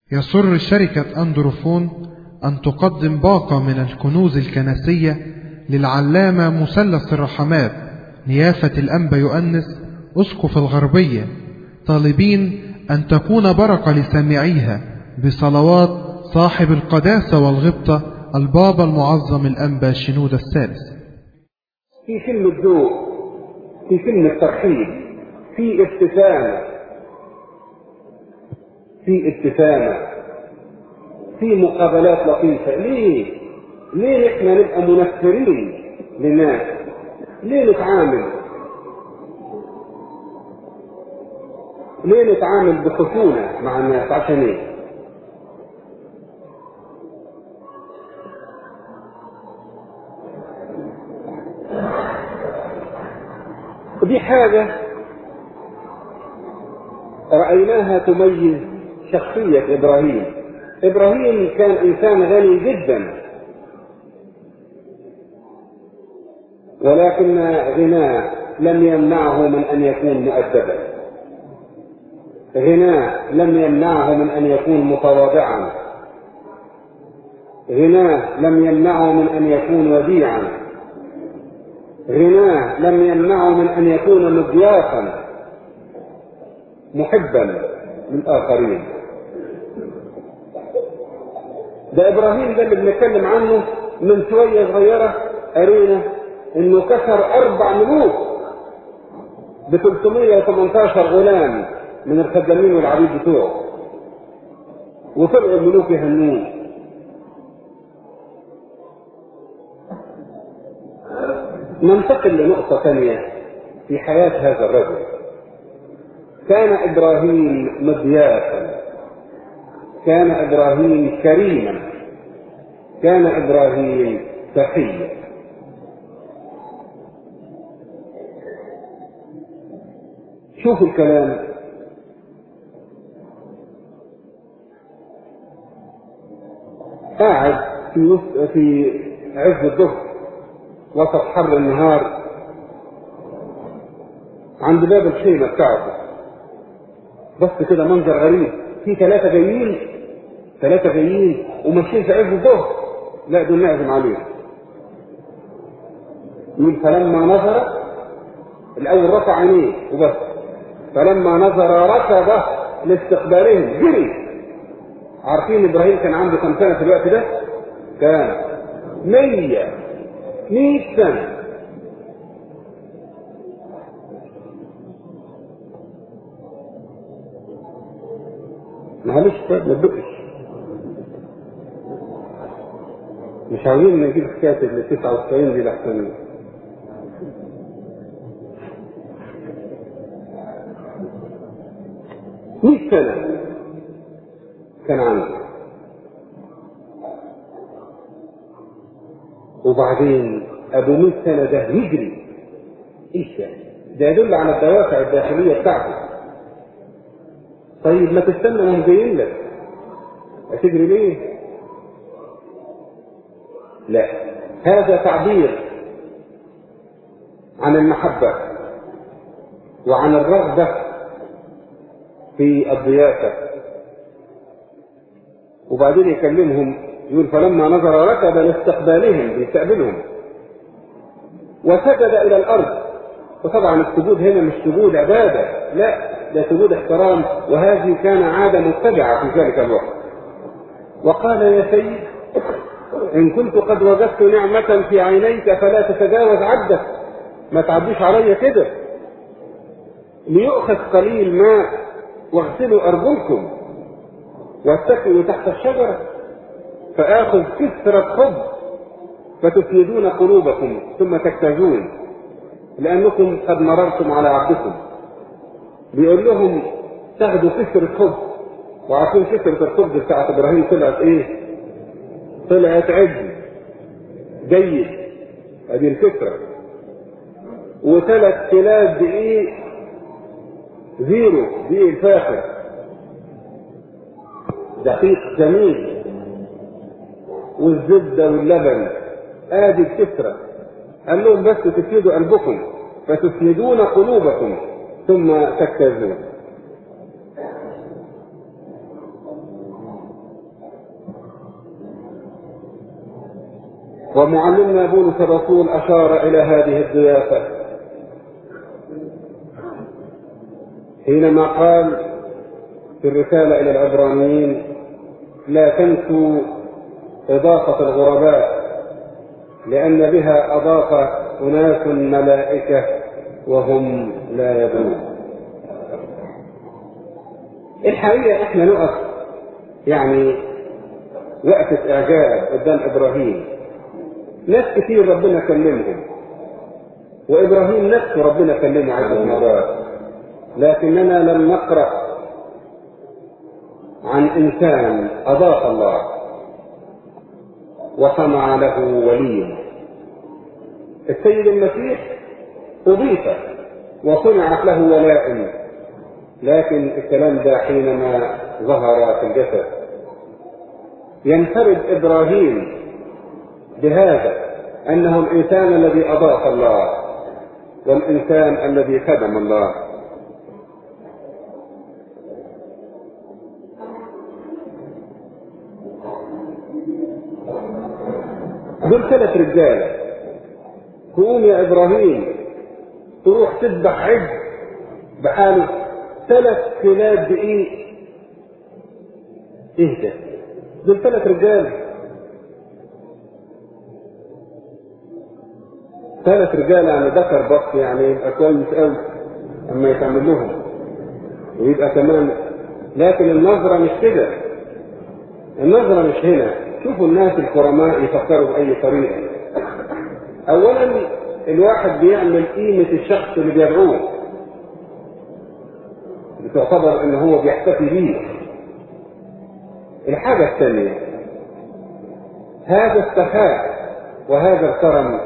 يسر شركة أندروفون أن تقدم باقة من الكنوز الكنسية للعلامة مثلث الرحمات نيافة الأنبا يؤنس أسقف الغربية طالبين أن تكون بركة لسامعيها بصلوات صاحب القداسة والغبطة البابا المعظم الأنبا شنود الثالث في كلمة ذوق في كلمة ترحيب في ابتسامة في ابتسامة في مقابلات لطيفة ليه؟ ليه احنا نبقى منفرين للناس؟ ليه نتعامل؟ ليه نتعامل بخشونة مع الناس عشان ايه؟ ودي حاجة رأيناها تميز شخصية إبراهيم إبراهيم كان إنسان غني جدا ولكن غناه لم يمنعه من أن يكون مؤدبا غناه لم يمنعه من أن يكون متواضعا غناه لم يمنعه من أن يكون وديعا غناه لم يمنعه من أن يكون مضيافا محبا للآخرين ده إبراهيم ده اللي بنتكلم عنه من شوية صغيرة قرينا إنه كسر أربع ملوك ب 318 غلام من الخدامين والعبيد بتوعه وطلعوا الملوك يهنوه ننتقل لنقطة ثانية في حياة هذا الرجل كان إبراهيم مضيافا كان إبراهيم كريما كان إبراهيم تقيا شوفوا الكلام قاعد في وسط في عز الظهر وسط حر النهار عند باب الخيمة بتاعته بس كده منظر غريب في ثلاثة جايين ثلاثة جايين وماشيين في عز الظهر لا دول نعزم عليهم يقول فلما نظر الأول رفع عينيه وبس فلما نظر ركض لاستقبالهم جري عارفين إبراهيم كان عنده كم سنة في الوقت ده؟ كان مية مئة سنة معلش طيب ما تدقش مش عاوزين نجيب حكاية ال 99 دي لحسن مئة سنة كان عنده وبعدين ابو 100 سنه ده يجري ايش يعني ده يدل على الدوافع الداخليه بتاعته طيب ما تستنى وهم جايين لك هتجري ليه لا هذا تعبير عن المحبه وعن الرغبه في الضيافه وبعدين يكلمهم يقول فلما نظر ركب لاستقبالهم بيستقبلهم وسجد الى الارض وطبعا السجود هنا مش سجود عباده لا ده سجود احترام وهذه كان عاده متبعه في ذلك الوقت وقال يا سيد ان كنت قد وجدت نعمه في عينيك فلا تتجاوز عدك ما تعديش عليا كده ليؤخذ قليل ماء واغسلوا ارجلكم واتكئوا تحت الشجره فآخذ كسرة خبز فتسندون قلوبكم ثم تكتازون لأنكم قد مررتم على عبدكم بيقول لهم تاخدوا كسرة خبز وعارفين كسرة الخبز بتاعت إبراهيم طلعت إيه؟ طلعت عجل جيد ادي الفكرة وثلاث كلاب دقيق زيرو دقيق الفاخر دقيق جميل والزبدة واللبن ادي الكسرة قال لهم بس تسندوا قلبكم فتسندون قلوبكم ثم تكتزون ومعلمنا بولس الرسول أشار إلى هذه الضيافة حينما قال في الرسالة إلى العبرانيين لا تنسوا إضافة الغرباء لأن بها أضاف أناس ملائكة وهم لا يدرون الحقيقة احنا نقف يعني وقفة إعجاب قدام إبراهيم ناس كتير ربنا كلمهم وإبراهيم نفسه ربنا كلمه عدة مرات لكننا لم نقرأ عن إنسان أضاف الله وصنع له وليا السيد المسيح أضيف وصنعت له ولاء لكن الكلام ده حينما ظهر في الجسد ينفرد إبراهيم بهذا أنه الإنسان الذي أضاف الله والإنسان الذي خدم الله دول ثلاث رجاله تقوم يا ابراهيم تروح تذبح عج بحاله ثلاث كلاب دقيق اهدى دول ثلاث رجال ثلاث رجال يعني ذكر بس يعني يبقى كويس قوي اما يتعمل لهم ويبقى كمان لكن النظرة مش كده النظرة مش هنا شوفوا الناس الكرماء يفكروا بأي طريقة أولا الواحد بيعمل قيمة الشخص اللي بيدعوه بتعتبر ان هو بيحتفي بيه الحاجة الثانية هذا السخاء وهذا الكرم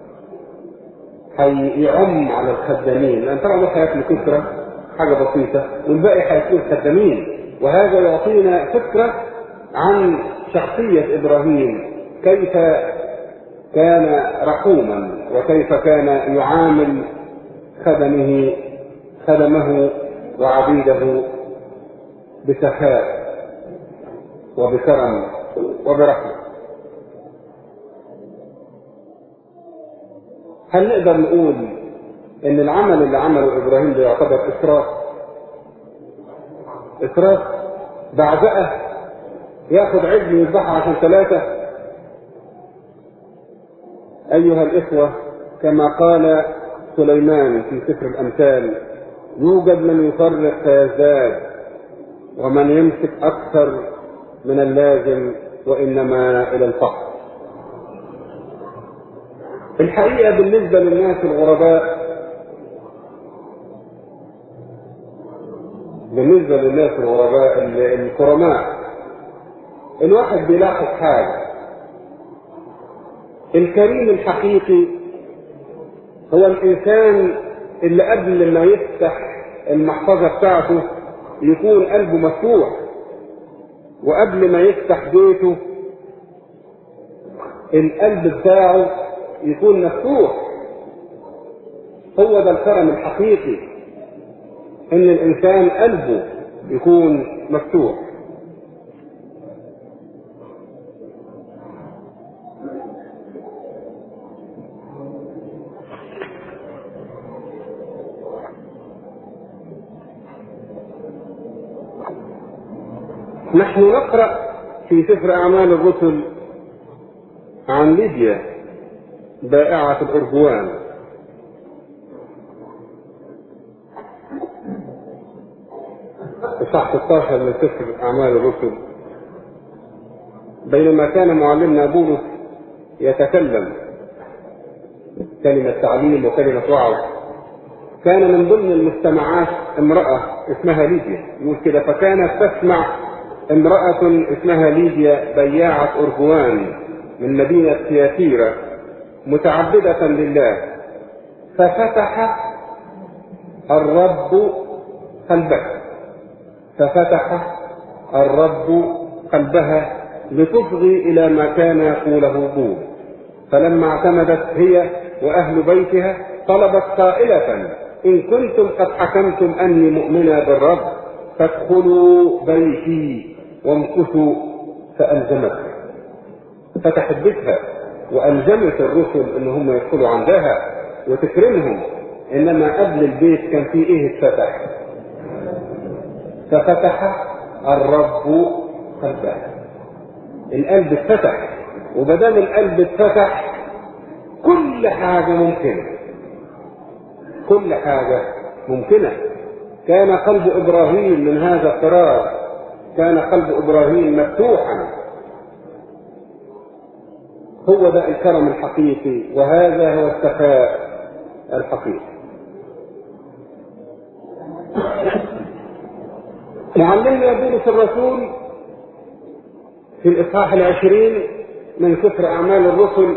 هيعم على الخدامين لان طبعا واحد هياكل كسرة حاجة بسيطة والباقي هيكون خدامين وهذا يعطينا فكرة عن شخصية إبراهيم كيف كان رحوما وكيف كان يعامل خدمه خدمه وعبيده بسخاء وبكرم وبرحمة هل نقدر نقول ان العمل اللي عمله ابراهيم ده يعتبر اسراف اسراف بعزقه ياخد عجل ويذبحه عشان ثلاثه ايها الاخوه كما قال سليمان في سفر الامثال يوجد من يفرق فيزداد ومن يمسك اكثر من اللازم وانما الى الفقر الحقيقه بالنسبه للناس الغرباء بالنسبه للناس الغرباء الكرماء الواحد بيلاحظ حاجه الكريم الحقيقي هو الانسان اللي قبل ما يفتح المحفظه بتاعته يكون قلبه مفتوح وقبل ما يفتح بيته القلب بتاعه يكون مفتوح هو ده الكرم الحقيقي ان الانسان قلبه يكون مفتوح نحن نقرأ في سفر أعمال الرسل عن ليبيا بائعة الأرجوان إصحاح 16 من سفر أعمال الرسل بينما كان معلمنا بولس يتكلم كلمة تعليم وكلمة وعظ كان من ضمن المستمعات امرأة اسمها ليديا يقول كده فكانت تسمع امرأة اسمها ليديا بياعة أرجوان من مدينة تياتيرا متعبدة لله ففتح الرب قلبها ففتح الرب قلبها لتصغي إلى ما كان يقوله بول فلما اعتمدت هي وأهل بيتها طلبت قائلة إن كنتم قد حكمتم أني مؤمنة بالرب فادخلوا بيتي وامكثوا فألزمتها فتحت بيتها وألزمت الرسل إن هم يدخلوا عندها وتكرمهم إنما قبل البيت كان في إيه اتفتح ففتح الرب قلبه القلب اتفتح وبدام القلب اتفتح كل حاجة ممكنة كل حاجة ممكنة كان قلب إبراهيم من هذا الطراز كان قلب إبراهيم مفتوحا هو ده الكرم الحقيقي وهذا هو السخاء الحقيقي معلمنا بولس الرسول في الإصحاح العشرين من سفر أعمال الرسل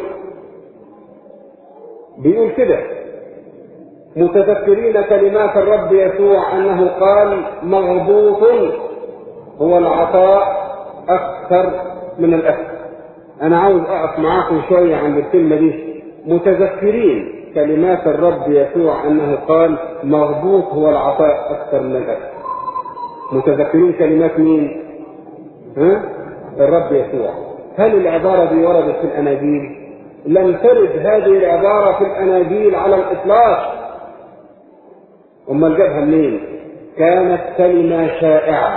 بيقول كده متذكرين كلمات الرب يسوع أنه قال مغبوط هو العطاء أكثر من الأكل أنا عاوز أقف معاكم شوية عند الكلمة دي متذكرين كلمات الرب يسوع أنه قال مغبوط هو العطاء أكثر من الأكل متذكرين كلمات مين؟ ها؟ الرب يسوع هل العبارة دي وردت في الأناجيل؟ لم ترد هذه العبارة في الأناجيل على الإطلاق أمال جابها منين؟ كانت كلمة شائعة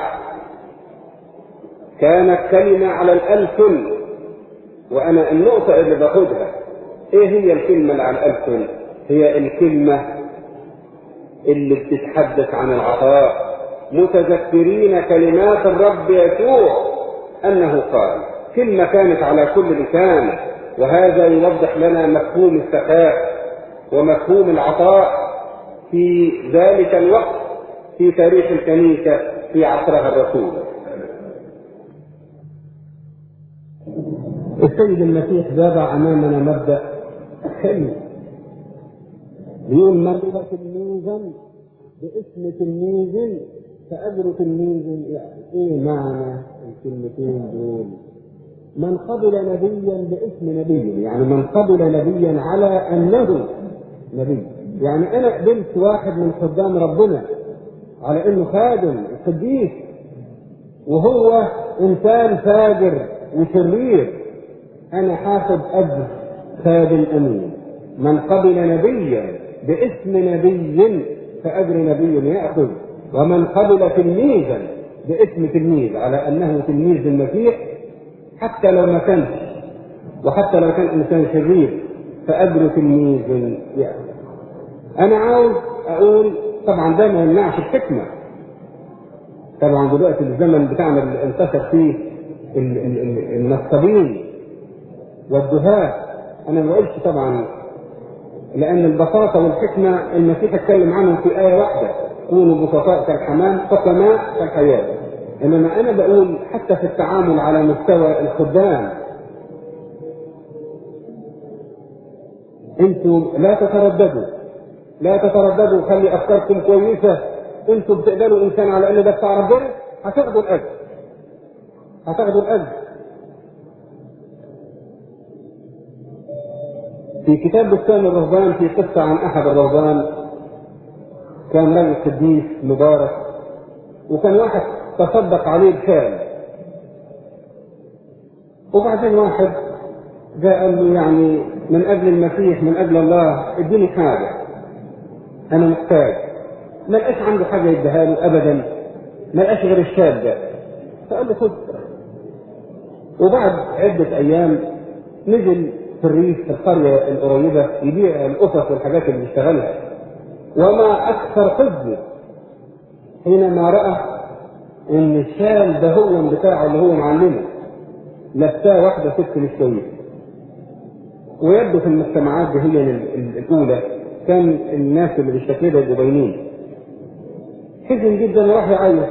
كانت كلمة على الألسن وأنا النقطة اللي باخدها إيه هي الكلمة اللي على الألسن؟ هي الكلمة اللي بتتحدث عن العطاء متذكرين كلمات الرب يسوع أنه قال كلمة كانت على كل لسان وهذا يوضح لنا مفهوم السخاء ومفهوم العطاء في ذلك الوقت في تاريخ الكنيسة في عصرها الرسول السيد المسيح وضع أمامنا مبدأ حلو بيقول من تلميذا باسم تلميذ فأجر تلميذ يعني إيه معنى الكلمتين دول؟ من قبل نبيا باسم نبي يعني من قبل نبيا على أنه نبي يعني أنا قبلت واحد من خدام ربنا على أنه خادم قديس وهو إنسان فاجر وشرير أنا حاسب أجر خادم أمين من قبل نبيا باسم نبي فأجر نبي يأخذ ومن قبل تلميذا باسم تلميذ على أنه تلميذ المسيح حتى لو ما كانش وحتى لو كان إنسان شرير فأجر تلميذ يأخذ أنا عاوز أقول طبعا ده ما يمنعش الحكمة طبعا دلوقتي الزمن بتاعنا اللي انتشر فيه النصابين والدهاة أنا ما بقولش طبعا لأن البساطة والحكمة المسيح اتكلم عنهم في آية واحدة كونوا بسطاء كالحمام حكماء كالحياة إنما أنا بقول حتى في التعامل على مستوى الخدام أنتم لا تترددوا لا تترددوا خلي أفكاركم كويسة أنتم بتقبلوا إنسان على إنه ده بتاع ربنا هتاخدوا الأجر هتاخدوا الأجر في كتاب بستان الرهبان في قصة عن أحد الرهبان كان رجل قديس مبارك وكان واحد تصدق عليه بشال وبعدين واحد جاء قال له يعني من أجل المسيح من أجل الله اديني حاجة أنا محتاج ما لقاش عنده حاجة يديها له أبدا ما لقاش غير الشاب ده فقال له خد وبعد عدة أيام نزل في الريف في القرية القريبة يبيع القصص والحاجات اللي بيشتغلها وما أكثر حزنه حينما رأى إن الشال ده هو بتاعه اللي هو معلمه لبساه واحدة ست مش كويسة ويبدو في المجتمعات دي هي الأولى كان الناس اللي بالشكل ده يبقوا باينين حزن جدا وراح يعيط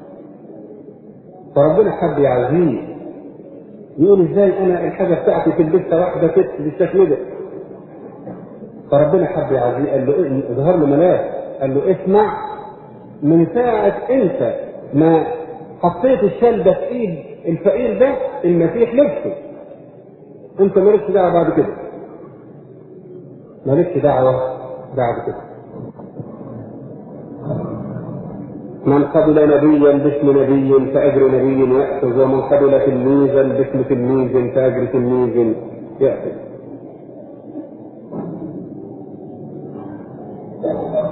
فربنا حب يعزيه يقول ازاي انا الحاجه بتاعتي تلبسها واحده ست بالشكل ده فربنا حب يعزيه قال له ظهر له ملاك قال له اسمع من ساعة انت ما حطيت الشال ده في ايد الفقير ده المسيح لبسه انت مالكش دعوه بعد كده مالكش دعوه بعد كده من قبل نبيا باسم نبي فأجر نبي يأخذ ومن قبل تلميذا باسم تلميذ فأجر تلميذ يأخذ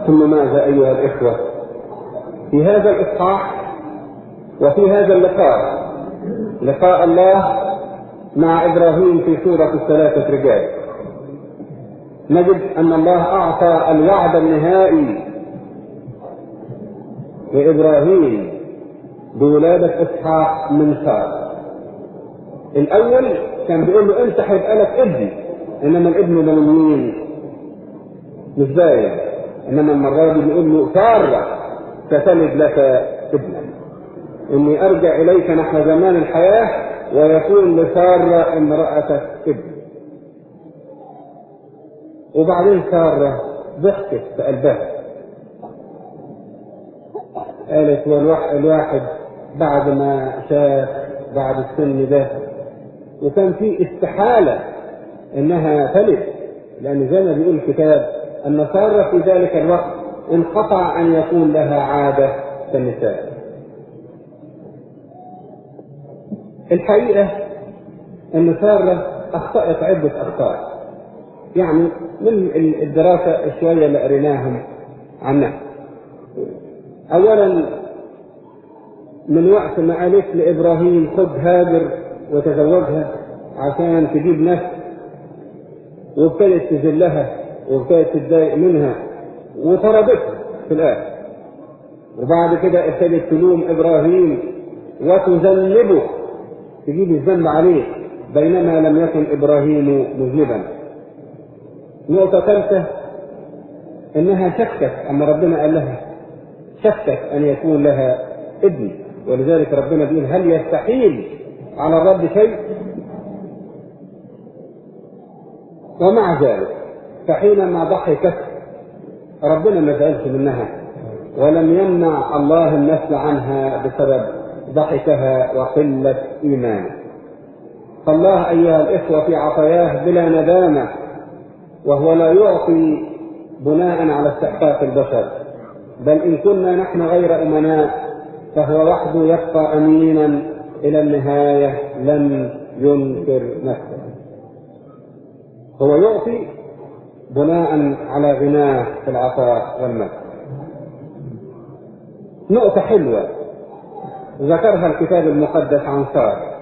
ثم ماذا أيها الإخوة في هذا الإصحاح وفي هذا اللقاء لقاء الله مع إبراهيم في سورة الثلاثة رجال نجد أن الله أعطى الوعد النهائي لإبراهيم بولادة إسحاق من سارة الأول كان بيقول له أنت هيبقى لك ابن إنما الابن ده من مين؟ مش باين إنما المرة دي بيقول له سارة ستلد لك ابنا إني أرجع إليك نحو زمان الحياة ويكون لسارة امرأتك ابن وبعدين سارة ضحكت في قلبها قالت والواحد بعد ما شاف بعد السن ده وكان في استحالة انها تلد لان زي ما بيقول الكتاب ان سارة في ذلك الوقت انقطع ان يكون لها عادة كالنساء الحقيقة ان سارة اخطأت عدة اخطاء يعني من الدراسة الشوية اللي قريناهم عنها اولا من وقت ما قالت لابراهيم خذ هاجر وتزوجها عشان تجيب نفس وابتدت تذلها وابتدت تتضايق منها وطردتها في الاخر وبعد كده ابتدت تلوم ابراهيم وتذنبه تجيب الذنب عليه بينما لم يكن ابراهيم مذنبا نقطة ثالثة انها شكت اما ربنا قال لها شكت ان يكون لها ابن ولذلك ربنا بيقول هل يستحيل على الرب شيء ومع ذلك فحينما ضحكت ربنا ما زعلش منها ولم يمنع الله النسل عنها بسبب ضحكها وقلة إيمانه فالله أيها الإخوة في عطاياه بلا ندامة وهو لا يعطي بناء على استحقاق البشر بل إن كنا نحن غير أمناء فهو وحده يبقى أمينا إلى النهاية لن ينكر نفسه هو يعطي بناء على غناه في العطاء والمد نقطة حلوة ذكرها الكتاب المقدس عن سارة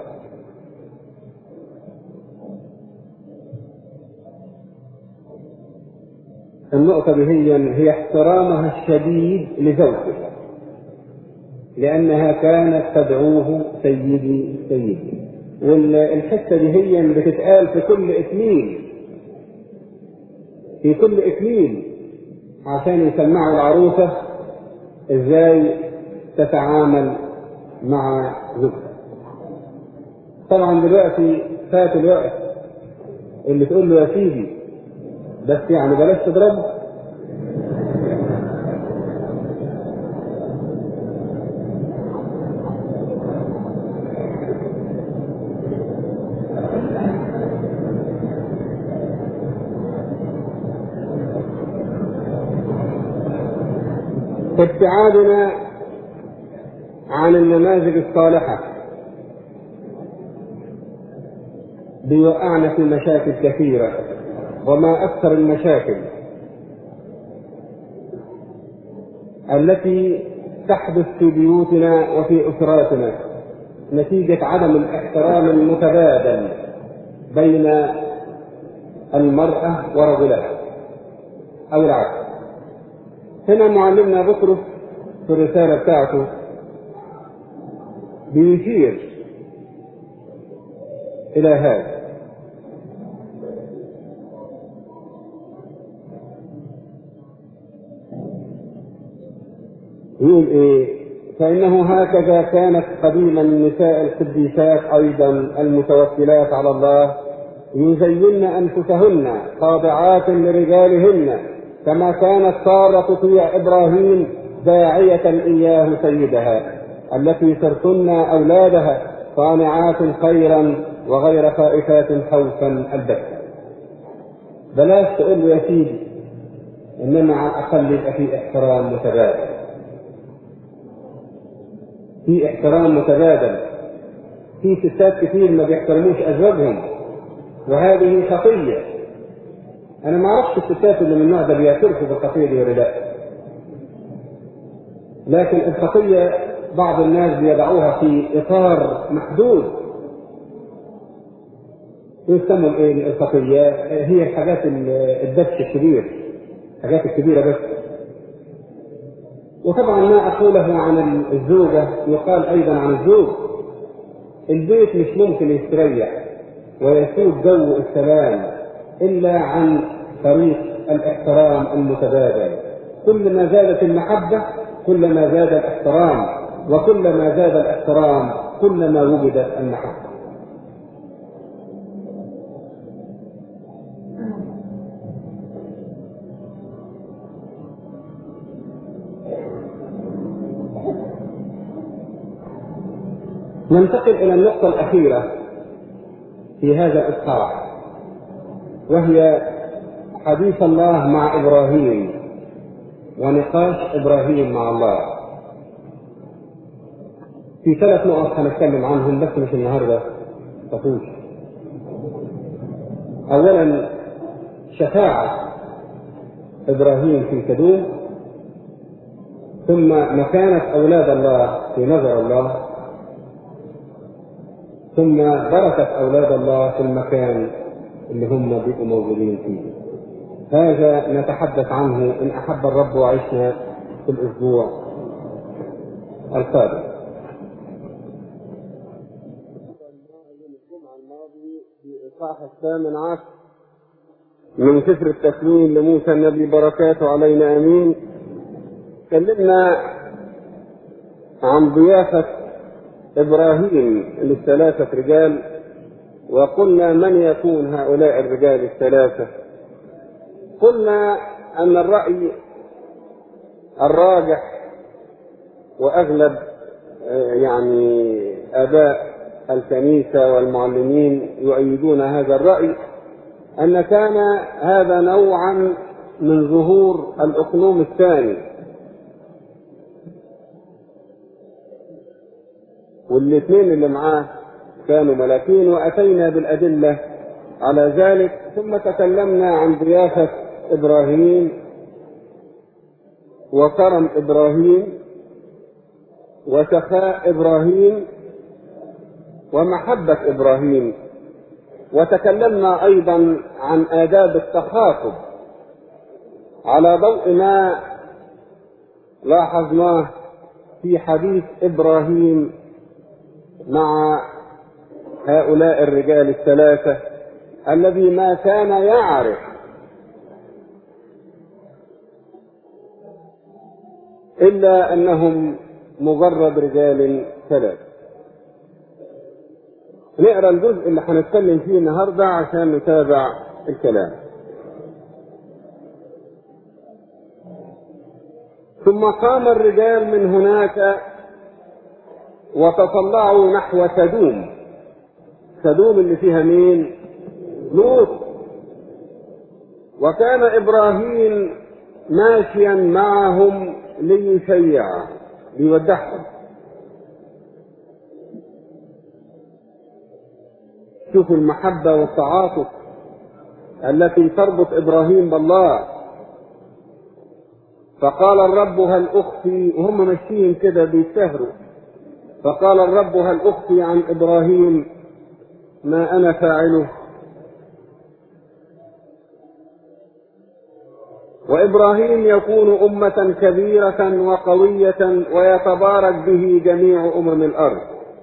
النقطة دي هي هي احترامها الشديد لزوجها لأنها كانت تدعوه سيدي سيدي والحتة دي هي بتتقال في كل إكليل في كل إكليل عشان يسمعوا العروسة إزاي تتعامل مع زوجها طبعا دلوقتي فات الوقت اللي تقول له يا سيدي بس يعني بلاش تضرب ابتعادنا عن النماذج الصالحة بيوقعنا في مشاكل كثيرة وما أكثر المشاكل التي تحدث في بيوتنا وفي أسراتنا نتيجة عدم الاحترام المتبادل بين المرأة ورجلها أو العكس هنا معلمنا بطرس في الرسالة بتاعته بيشير إلى هذا يقول إيه فإنه هكذا كانت قديما النساء القديسات أيضا المتوكلات على الله يزين أنفسهن خاضعات لرجالهن كما كانت سارة تطيع إبراهيم داعية إياه سيدها التي صرتن أولادها صانعات خيرا وغير خائفات خوفا البتة بلاش تقول له يا سيدي إنما على الأقل يبقى في احترام متبادل في احترام متبادل في ستات كتير ما بيحترموش أزواجهم وهذه خطية أنا ما أعرفش الستات اللي من النوع ده بيعترفوا بالخطية دي ولا لا لكن الخطية بعض الناس بيضعوها في إطار محدود يسموا الايه الخطية هي الحاجات الدبش الكبير الحاجات الكبيرة بس وطبعا ما أقوله عن الزوجة يقال أيضا عن الزوج البيت مش ممكن يستريح ويسود جو السلام إلا عن طريق الاحترام المتبادل كلما زادت المحبة كلما زاد الاحترام وكلما زاد الاحترام كلما وجدت المحبة ننتقل إلى النقطة الأخيرة في هذا الإصحاح وهي حديث الله مع إبراهيم ونقاش إبراهيم مع الله في ثلاث نقط هنتكلم عنهم بس مش النهارده تفوش أولا شفاعة إبراهيم في كدوم ثم مكانة أولاد الله في نظر الله ثم بركة أولاد الله في المكان اللي هم بيبقوا موجودين فيه. هذا نتحدث عنه إن أحب الرب وعشنا في الأسبوع القادم. الجمعة الماضي في الإصحاح الثامن عشر من سفر التكوين لموسى النبي بركاته علينا امين تكلمنا عن ضيافة ابراهيم للثلاثة رجال وقلنا من يكون هؤلاء الرجال الثلاثة قلنا ان الرأي الراجح واغلب يعني اباء الكنيسة والمعلمين يؤيدون هذا الرأي أن كان هذا نوعا من ظهور الأقلوم الثاني والاثنين اللي معاه كانوا ملاكين وأتينا بالأدلة على ذلك ثم تكلمنا عن ضيافة إبراهيم وكرم إبراهيم وسخاء إبراهيم ومحبة إبراهيم وتكلمنا ايضا عن آداب التخاطب على ضوء ما لاحظناه في حديث ابراهيم مع هؤلاء الرجال الثلاثة الذي ما كان يعرف إلا أنهم مجرد رجال ثلاثة نقرا الجزء اللي هنتكلم فيه النهارده عشان نتابع الكلام. ثم قام الرجال من هناك وتطلعوا نحو سدوم. سدوم اللي فيها مين؟ لوط. وكان ابراهيم ماشيا معهم ليشيع ليودعهم. شوفوا المحبة والتعاطف التي تربط إبراهيم بالله فقال الرب هل أخفي وهم ماشيين كده بيسهروا فقال الرب هل أخفي عن إبراهيم ما أنا فاعله وإبراهيم يكون أمة كبيرة وقوية ويتبارك به جميع أمم الأرض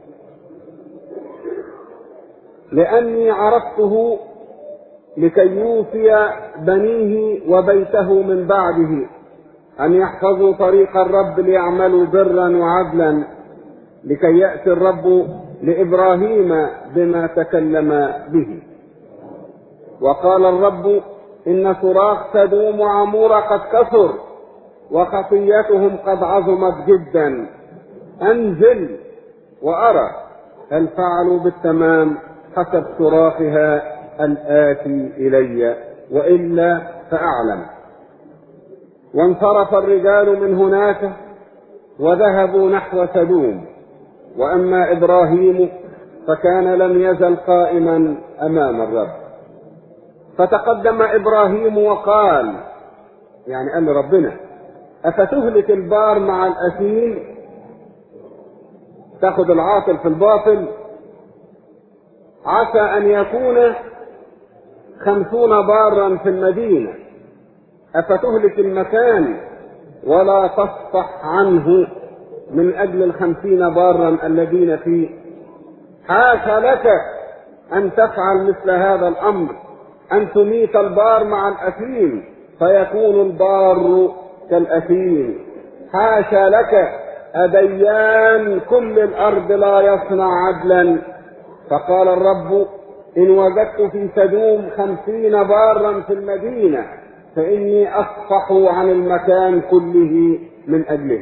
لأني عرفته لكي يوفي بنيه وبيته من بعده أن يحفظوا طريق الرب ليعملوا برا وعدلا لكي يأتي الرب لإبراهيم بما تكلم به وقال الرب إن صراخ سدوم وعمورة قد كثر وخطيتهم قد عظمت جدا أنزل وأرى هل فعلوا بالتمام حسب صراخها الآتي إلي وإلا فأعلم وانصرف الرجال من هناك وذهبوا نحو سدوم وأما إبراهيم فكان لم يزل قائما أمام الرب فتقدم إبراهيم وقال يعني قال ربنا أفتهلك البار مع الأثيم تاخذ العاطل في الباطل عسى أن يكون خمسون بارا في المدينة أفتهلك المكان ولا تصفح عنه من أجل الخمسين بارا الذين فيه حاشا لك أن تفعل مثل هذا الأمر أن تميت البار مع الأثيم فيكون البار كالأثيم حاشا لك أديان كل الأرض لا يصنع عدلا فقال الرب إن وجدت في سدوم خمسين بارا في المدينة فإني أصفح عن المكان كله من أجله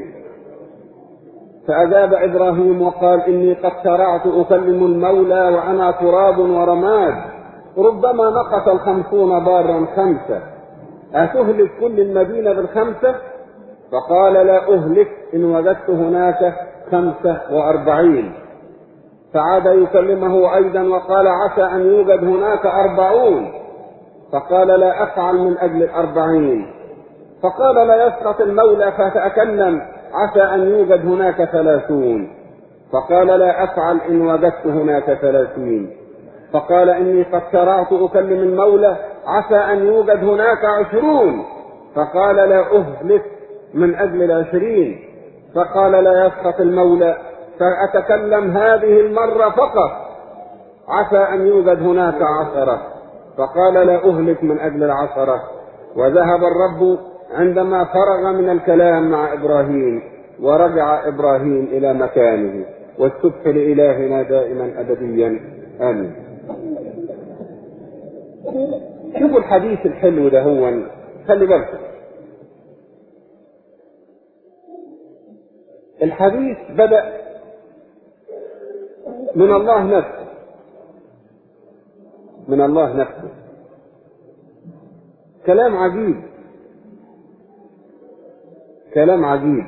فأجاب إبراهيم وقال إني قد شرعت أكلم المولى وأنا تراب ورماد ربما نقص الخمسون بارا خمسة أتهلك كل المدينة بالخمسة فقال لا أهلك إن وجدت هناك خمسة وأربعين فعاد يكلمه أيضا وقال عسى أن يوجد هناك أربعون فقال لا أفعل من أجل الأربعين فقال لا يسقط المولى فأتكلم عسى أن يوجد هناك ثلاثون فقال لا أفعل إن وجدت هناك ثلاثين فقال إني قد شرعت أكلم المولى عسى أن يوجد هناك عشرون فقال لا أهلك من أجل العشرين فقال لا يسقط المولى فأتكلم هذه المرة فقط عسى أن يوجد هناك عشرة فقال لا أهلك من أجل العشرة وذهب الرب عندما فرغ من الكلام مع إبراهيم ورجع إبراهيم إلى مكانه والسبح لإلهنا دائما أبديا آمين شوفوا الحديث الحلو ده هو خلي بالكم الحديث بدأ من الله نفسه من الله نفسه كلام عجيب كلام عجيب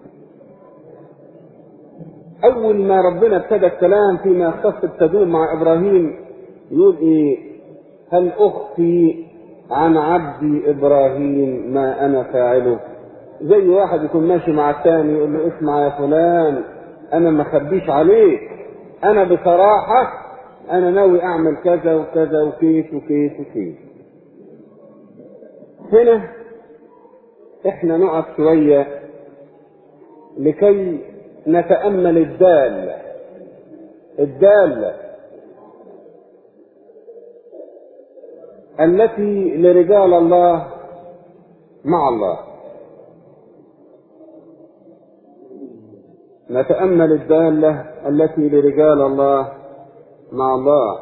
أول ما ربنا ابتدى الكلام فيما يختص التدوم مع إبراهيم يقول إيه هل أخفي عن عبدي إبراهيم ما أنا فاعله زي واحد يكون ماشي مع الثاني يقول له اسمع يا فلان أنا ما خبيش عليك أنا بصراحة أنا ناوي أعمل كذا وكذا وكيف وكيف وكيف هنا احنا نقف شوية لكي نتأمل الدالة الدالة التي لرجال الله مع الله نتأمل الدالة التي لرجال الله مع الله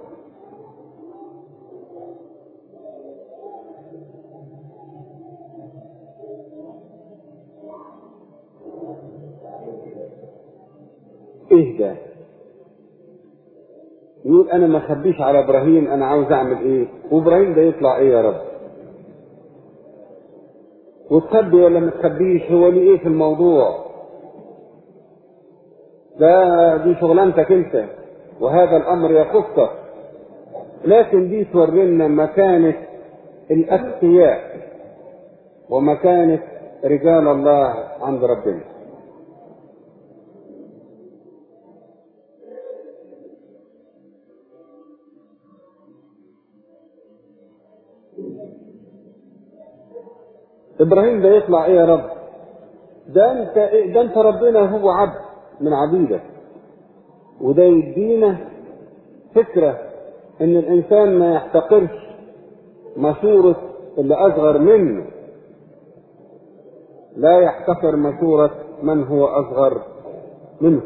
اهدى يقول انا ما اخبيش على ابراهيم انا عاوز اعمل ايه وابراهيم ده يطلع ايه يا رب وتخبي ولا ما تخبيش هو ليه ايه في الموضوع ده دي شغلانتك انت وهذا الامر يخصك لكن دي تورينا مكانة الاتقياء ومكانة رجال الله عند ربنا ابراهيم ده يطلع ايه يا رب ده انت ده انت ربنا هو عبد من عبيدك وده يدينا فكرة ان الانسان ما يحتقرش مشورة اللي اصغر منه لا يحتقر مشورة من هو اصغر منه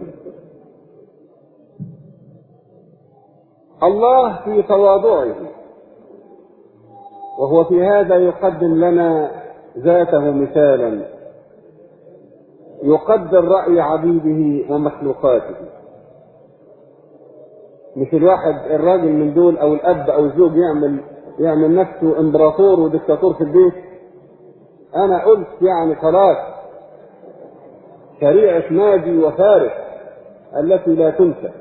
الله في تواضعه وهو في هذا يقدم لنا ذاته مثالا يقدر رأي عبيده ومخلوقاته مش الواحد الراجل من دول او الاب او الزوج يعمل يعمل نفسه امبراطور ودكتاتور في البيت انا قلت يعني خلاص شريعة ناجي وفارس التي لا تنسى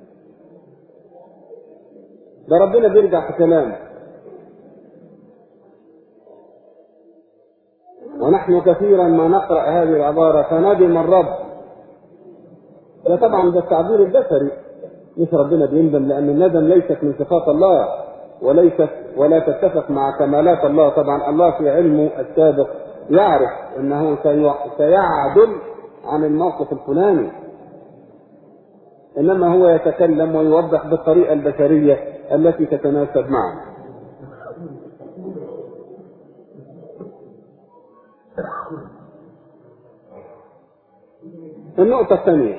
ده ربنا بيرجع في كلامه ونحن كثيرا ما نقرأ هذه العبارة فندم الرب ده طبعا ده التعبير البشري مش ربنا بيندم لأن الندم ليست من صفات الله وليست ولا تتفق مع كمالات الله طبعا الله في علمه السابق يعرف انه سيعدل عن الموقف الفلاني انما هو يتكلم ويوضح بالطريقه البشريه التي تتناسب معه النقطه الثانيه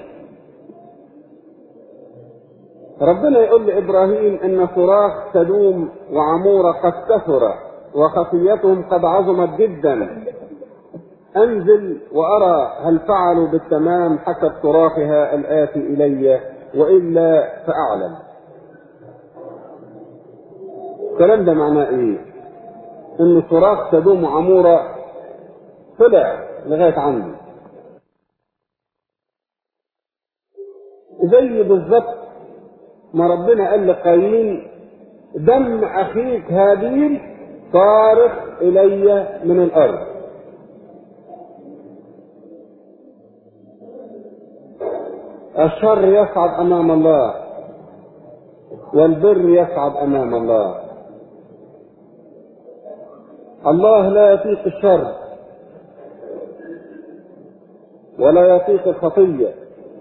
ربنا يقول لابراهيم ان صراخ سدوم وعموره قد كثر وخطيتهم قد عظمت جدا انزل وارى هل فعلوا بالتمام حسب صراخها الاتي الي والا فاعلم الكلام ده معناه ايه ان صراخ سدوم وعموره طلع لغايه عندي زي بالظبط ما ربنا قال لقايين دم اخيك هابيل صارخ الي من الارض الشر يصعد امام الله والبر يصعد امام الله الله لا يطيق الشر ولا يطيق الخطيه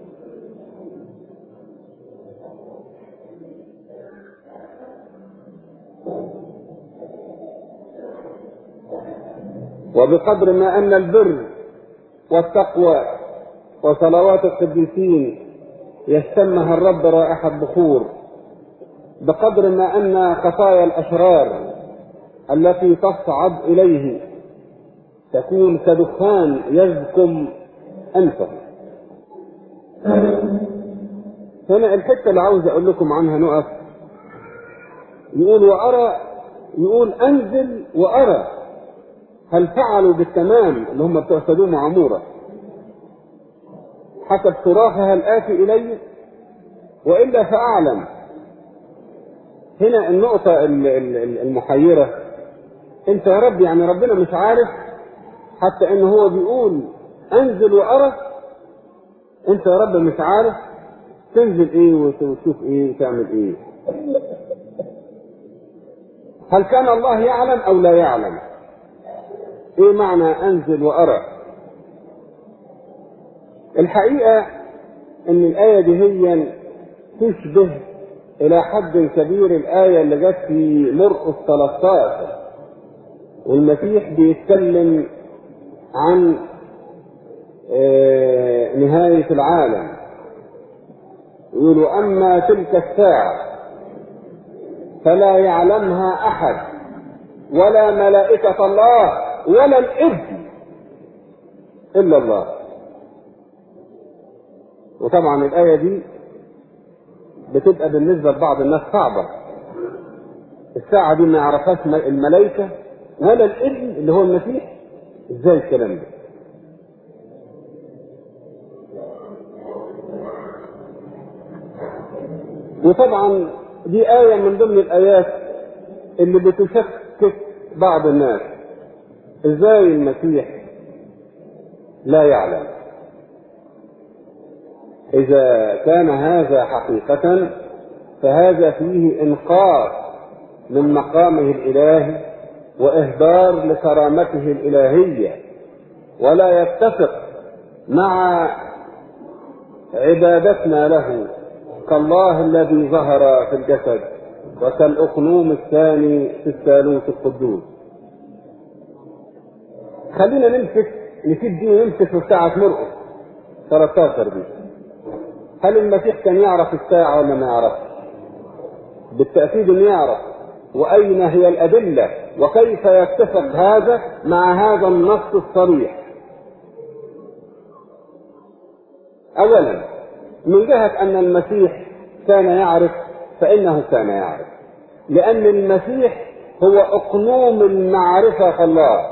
وبقدر ما ان البر والتقوى وصلوات القديسين يشتمها الرب رائحة بخور بقدر ما أن خطايا الأشرار التي تصعد إليه تكون كدخان يزكم أنفه هنا الحتة اللي عاوز أقول لكم عنها نقف يقول وأرى يقول أنزل وأرى هل فعلوا بالتمام اللي هم بتوع سدوم وعموره حسب صراخها الآتي إلي وإلا فأعلم هنا النقطة المحيرة أنت يا رب يعني ربنا مش عارف حتى إن هو بيقول أنزل وأرى أنت يا رب مش عارف تنزل إيه وتشوف إيه وتعمل إيه هل كان الله يعلم أو لا يعلم إيه معنى أنزل وأرى الحقيقة ان الآية دي هي تشبه إلى حد كبير الآية اللي جت في مرقس 13 والمسيح بيتكلم عن نهاية العالم يقولوا أما تلك الساعة فلا يعلمها أحد ولا ملائكة الله ولا الإبن إلا الله وطبعا الآية دي بتبقى بالنسبة لبعض الناس صعبة الساعة دي ما يعرفهاش الملائكة ولا الابن اللي هو المسيح ازاي الكلام ده وطبعا دي آية من ضمن الآيات اللي بتشكك بعض الناس ازاي المسيح لا يعلم إذا كان هذا حقيقة فهذا فيه إنقاص من مقامه الإلهي وإهدار لكرامته الإلهية ولا يتفق مع عبادتنا له كالله الذي ظهر في الجسد وكالأقنوم الثاني في الثالوث القدوس خلينا نمسك نسيب دي ونمسك في ساعة مرقس 13 دي هل المسيح كان يعرف الساعة ولا ما يعرفش؟ بالتأكيد انه يعرف وأين هي الأدلة وكيف يتفق هذا مع هذا النص الصريح أولا من جهة أن المسيح كان يعرف فإنه كان يعرف لأن المسيح هو أقنوم المعرفة الله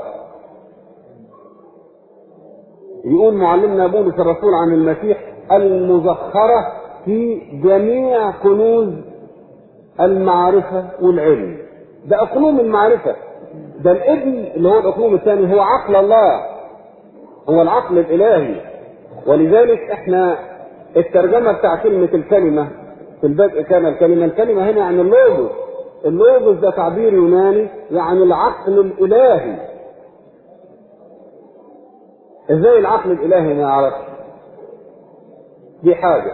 يقول معلمنا بولس الرسول عن المسيح المزخرة في جميع كنوز المعرفة والعلم ده أقنوم المعرفة ده الابن اللي هو الأقنوم الثاني هو عقل الله هو العقل الإلهي ولذلك احنا الترجمة بتاع كلمة الكلمة في البدء كان الكلمة الكلمة هنا عن اللوجوس اللوجوس ده تعبير يوناني يعني العقل الإلهي ازاي العقل الإلهي ما يعرفش دي حاجة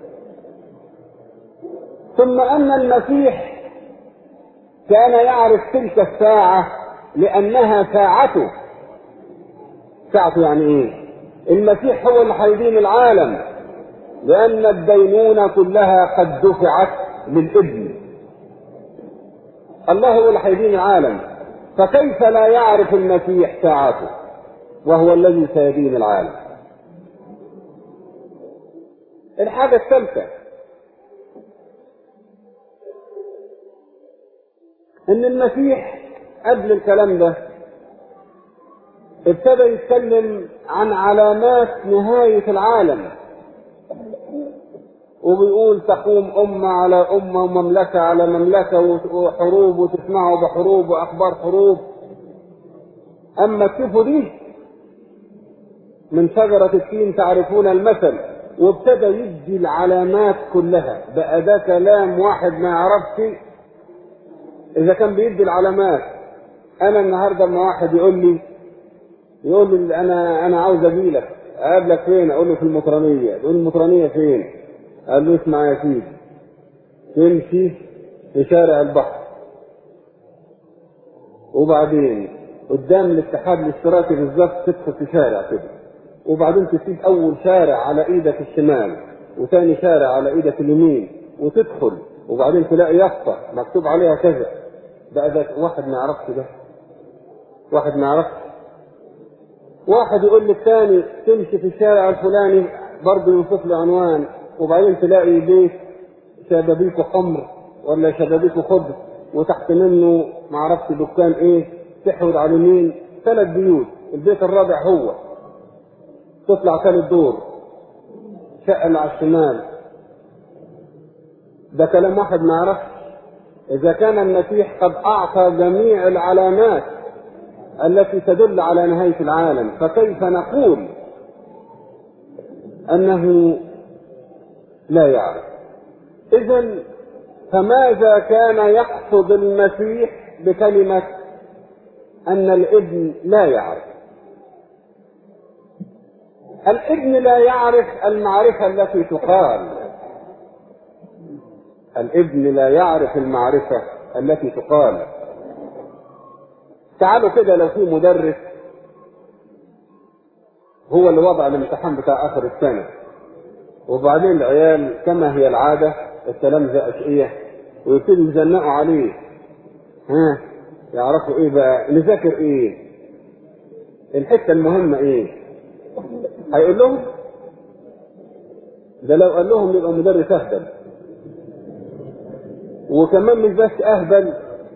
ثم أن المسيح كان يعرف تلك الساعة لأنها ساعته ساعته يعني إيه؟ المسيح هو اللي هيدين العالم لأن الدينونة كلها قد دفعت للابن الله هو اللي هيدين العالم فكيف لا يعرف المسيح ساعته وهو الذي سيدين العالم الحاجة الثالثة ان المسيح قبل الكلام ده ابتدى يتكلم عن علامات نهاية العالم وبيقول تقوم أمة على أمة ومملكة على مملكة وحروب وتسمعوا بحروب وأخبار حروب أما تشوفوا دي من شجرة التين تعرفون المثل وابتدى يدي العلامات كلها بقى ده كلام واحد ما يعرفش إذا كان بيدي العلامات أنا النهارده لما واحد يقول لي يقول لي أنا أنا عاوز أجي لك أقابلك فين؟ أقول له في المطرانية، يقول المطرانية فين؟ قال له اسمع يا سيدي تمشي في شارع البحر وبعدين قدام الاتحاد الاشتراكي بالظبط تدخل في شارع كده وبعدين تسيب اول شارع على ايدك الشمال وثاني شارع على ايدك اليمين وتدخل وبعدين تلاقي يافطه مكتوب عليها كذا بقى ده واحد ما يعرفش ده واحد ما يعرفش واحد يقول للثاني تمشي في الشارع الفلاني برضه يوصف له عنوان وبعدين تلاقي بيت شبابيكه حمر ولا شبابيكه خضر وتحت منه ما اعرفش دكان ايه تحود على اليمين ثلاث بيوت البيت الرابع هو تطلع ثالث دور شقه اللي على الشمال ده كلام واحد ما يعرفش اذا كان المسيح قد اعطى جميع العلامات التي تدل على نهايه العالم فكيف نقول انه لا يعرف اذا فماذا كان يقصد المسيح بكلمه ان الابن لا يعرف الابن لا يعرف المعرفه التي تقال الابن لا يعرف المعرفه التي تقال تعالوا كده لو في مدرس هو اللي وضع الامتحان بتاع اخر السنه وبعدين العيال كما هي العادة التلامذة أشقية ويبتدوا يزنقوا عليه ها يعرفوا ايه بقى نذاكر ايه الحتة المهمة ايه هيقول لهم ده لو قال لهم يبقى مدرس اهبل وكمان مش بس اهبل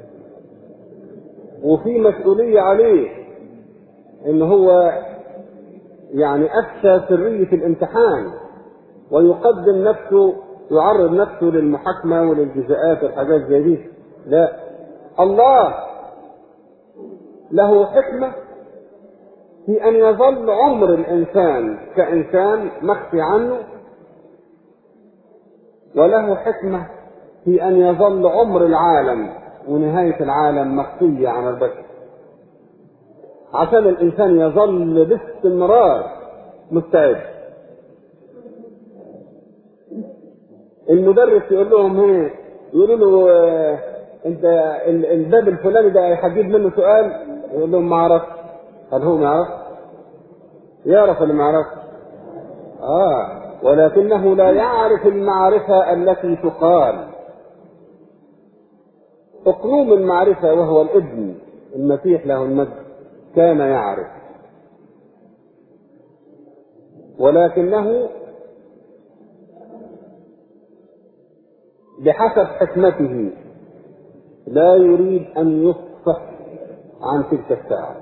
وفي مسؤولية عليه ان هو يعني افشى سرية الامتحان ويقدم نفسه يعرض نفسه للمحاكمة وللجزاءات والحاجات زي دي لا الله له حكمة في أن يظل عمر الإنسان كإنسان مخفي عنه وله حكمة في أن يظل عمر العالم ونهاية العالم مخفية عن البشر عشان الإنسان يظل باستمرار مستعد المدرس يقول لهم ايه يقولوا له آه انت الباب الفلاني ده هجيب منه سؤال يقول لهم ما اعرفش هل هو ما يعرف يعرف ولا ما يعرف اه ولكنه لا يعرف المعرفة التي تقال اقلوم المعرفة وهو الابن المسيح له المجد كان يعرف ولكنه بحسب حكمته لا يريد أن يفصح عن تلك الساعة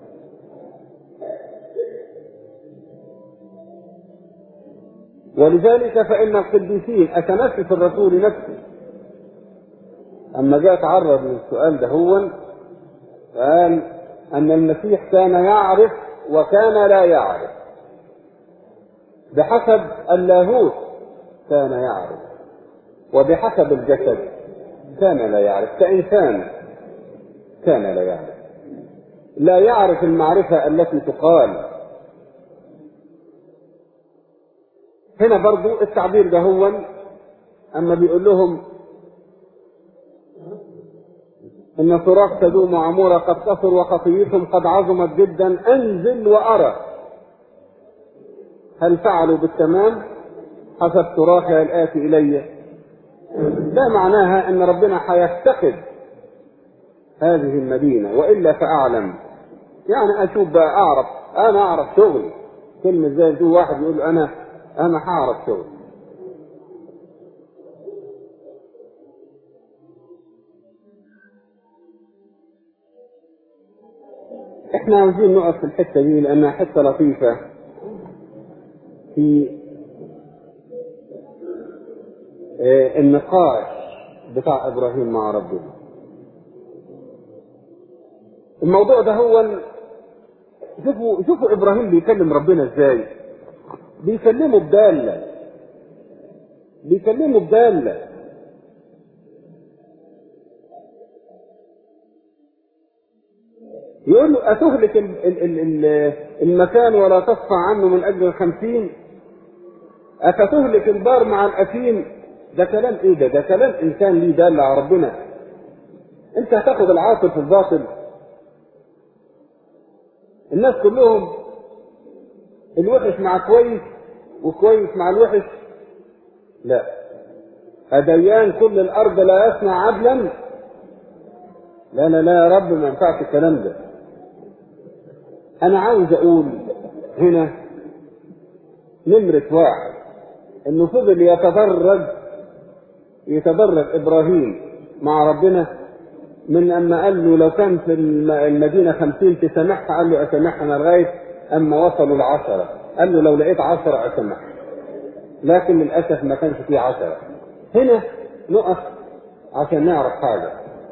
ولذلك فإن القديسين أتنفس الرسول نفسه أما جاء تعرض للسؤال ده هو قال أن المسيح كان يعرف وكان لا يعرف بحسب اللاهوت كان يعرف وبحسب الجسد كان لا يعرف كإنسان كان لا يعرف لا يعرف المعرفة التي تقال هنا برضو التعبير ده هو أما بيقول لهم إن صراخ تدوم عمورة قد كثر وخطيتهم قد عظمت جدا أنزل وأرى هل فعلوا بالتمام حسب صراخها الآتي إلي ده معناها أن ربنا هيفتقد هذه المدينة وإلا فأعلم يعني أشوف بقى أعرف أنا أعرف شغلي كلمة زي دي واحد يقول أنا أنا هعرف شغلي احنا عاوزين نقف في الحتة دي لأنها حتة لطيفة في اه النقاش بتاع إبراهيم مع ربه الموضوع ده هو شوفوا شوفوا إبراهيم بيكلم ربنا ازاي بيكلمه بدالة بيكلمه بدالة يقول له أتهلك ال ال ال المكان ولا تصفى عنه من أجل الخمسين أفتهلك البار مع الأثيم ده كلام إيه ده ده كلام إنسان ليه دالة على ربنا أنت هتاخد العاطل في الباطل الناس كلهم الوحش مع كويس وكويس مع الوحش لا أديان كل الأرض لا يصنع عدلا لا لا لا يا رب ما ينفعش الكلام ده أنا عاوز أقول هنا نمرة واحد إنه فضل يتدرج يتدرج إبراهيم مع ربنا من أما قال له لو كان في المدينة خمسين تسامحها قال له أسامحها أنا لغاية أما وصلوا العشرة قال له لو لقيت عشرة أسامحها لكن للأسف ما كانش فيه عشرة هنا نقف عشان نعرف حاجة